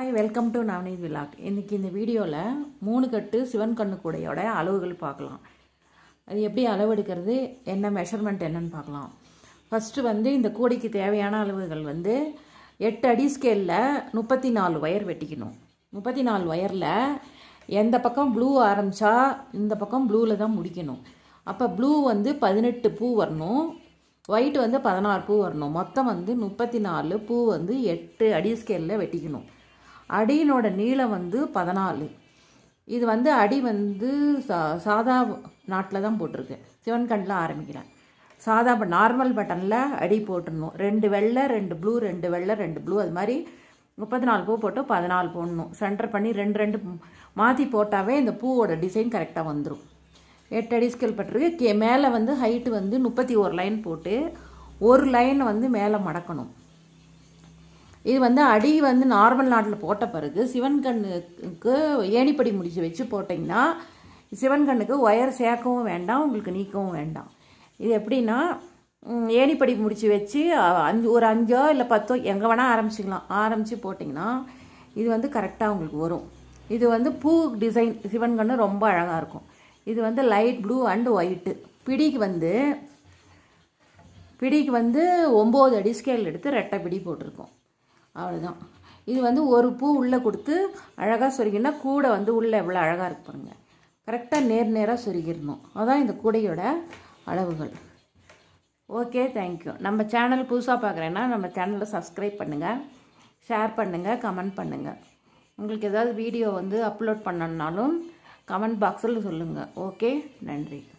hi welcome to Navneet vlog இன்றைக்கி இந்த வீடியோவில் மூணு கட்டு சிவன் கண்ணு கூடையோட அளவுகள் பார்க்கலாம் அது எப்படி அளவெடுக்கிறது என்ன மெஷர்மெண்ட் என்னன்னு பார்க்கலாம் ஃபஸ்ட்டு வந்து இந்த கூடைக்கு தேவையான அளவுகள் வந்து எட்டு அடி ஸ்கேலில் முப்பத்தி நாலு ஒயர் வெட்டிக்கணும் முப்பத்தி நாலு ஒயரில் எந்த பக்கம் ப்ளூ ஆரம்பித்தா இந்த பக்கம் ப்ளூவில் தான் முடிக்கணும் அப்போ ப்ளூ வந்து பதினெட்டு பூ வரணும் ஒயிட் வந்து பதினாறு பூ வரணும் மொத்தம் வந்து முப்பத்தி நாலு பூ வந்து எட்டு அடி ஸ்கேலில் வெட்டிக்கணும் அடியினோட நீளம் வந்து பதினாலு இது வந்து அடி வந்து சா சாதா நாட்டில் தான் போட்டிருக்கு சிவன் கண்ணில் ஆரம்பிக்கிறேன் சாதா நார்மல் பட்டனில் அடி போட்டுடணும் ரெண்டு வெள்ளை ரெண்டு ப்ளூ ரெண்டு வெள்ளை ரெண்டு ப்ளூ அது மாதிரி முப்பத்தி நாலு பூ போட்டு பதினாலு போடணும் சென்டர் பண்ணி ரெண்டு ரெண்டு மாற்றி போட்டாவே இந்த பூவோட டிசைன் கரெக்டாக வந்துடும் எட்டு அடி ஸ்கேல் பட்டிருக்கு கே மேலே வந்து ஹைட்டு வந்து முப்பத்தி ஒரு லைன் போட்டு ஒரு லைன் வந்து மேலே மடக்கணும் இது வந்து அடி வந்து நார்மல் நாட்டில் போட்ட பிறகு சிவன் கண்ணுக்கு ஏணிப்படி முடிச்சு வச்சு போட்டிங்கன்னா சிவன் கண்ணுக்கு ஒயர் சேர்க்கவும் வேண்டாம் உங்களுக்கு நீக்கவும் வேண்டாம் இது எப்படின்னா ஏணிப்படி முடிச்சு வச்சு அஞ்சு ஒரு அஞ்சோ இல்லை பத்தோ எங்கே வேணால் ஆரம்பிச்சிக்கலாம் ஆரம்பித்து போட்டிங்கன்னா இது வந்து கரெக்டாக உங்களுக்கு வரும் இது வந்து பூ டிசைன் சிவன் கண்ணு ரொம்ப அழகாக இருக்கும் இது வந்து லைட் ப்ளூ அண்டு ஒயிட்டு பிடிக்கு வந்து பிடிக்கு வந்து ஒம்பது அடி ஸ்கேல் எடுத்து ரெட்டை பிடி போட்டிருக்கோம் அவ்வளோதான் இது வந்து ஒரு பூ உள்ளே கொடுத்து அழகாக சொருகினா கூடை வந்து உள்ளே எவ்வளோ அழகாக இருக்கு பாருங்க கரெக்டாக நேர் நேராக சொருகிடணும் அதான் இந்த கூடையோட அளவுகள் ஓகே தேங்க்யூ நம்ம சேனல் புதுசாக பார்க்குறேன்னா நம்ம சேனலை சப்ஸ்கிரைப் பண்ணுங்கள் ஷேர் பண்ணுங்கள் கமெண்ட் பண்ணுங்கள் உங்களுக்கு ஏதாவது வீடியோ வந்து அப்லோட் பண்ணணுன்னாலும் கமெண்ட் பாக்ஸில் சொல்லுங்கள் ஓகே நன்றி